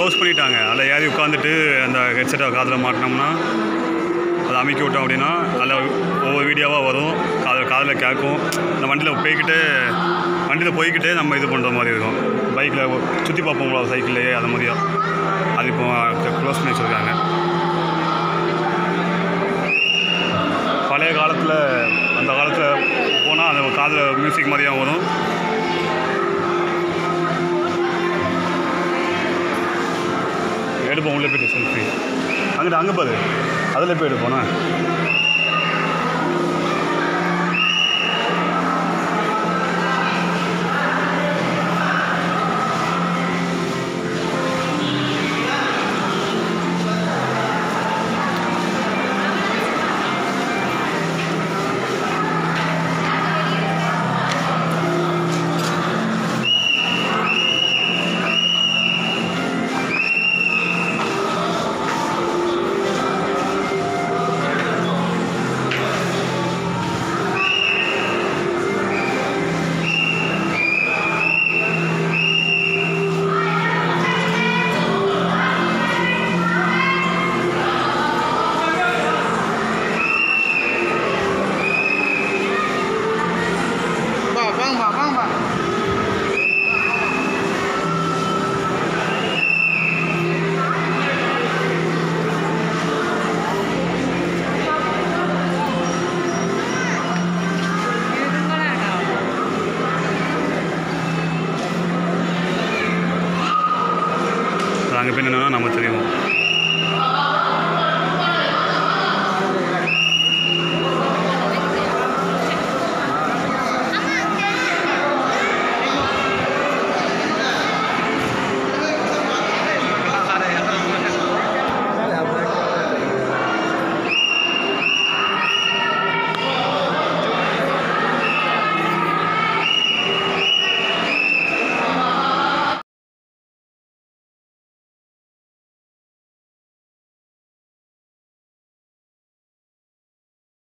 close பண்ணிட்டாங்க அதில் ஏறி உட்காந்துட்டு அந்த ஹெட்செட்டை காதில் மாட்டினோம்னா அதை அமைக்கி விட்டோம் அப்படின்னா அதில் ஒவ்வொரு வீடியோவாக வரும் காதில் காதில் கேட்கும் இந்த வண்டியில் போய்கிட்டே வண்டியில் போய்கிட்டே நம்ம இது பண்ணுற மாதிரி இருக்கும் பைக்கில் சுற்றி பார்ப்போம்ல சைக்கிள்லேயே அது மாதிரியா அது இப்போ க்ளோஸ் பண்ணி வச்சுருக்காங்க பழைய காலத்தில் அந்த காலத்தில் போனால் அந்த காதில் மியூசிக் மாதிரியா வரும் எடுப்போம் உள்ளே போய்ட்டு செல்ஃபி அங்கிட்டு அங்கே பாரு அதில் போய் எடுப்போண்ணா பா வாங்கம்மா வாங்கம்மா அங்கே போய் நின்னா நம்ம தெரியும்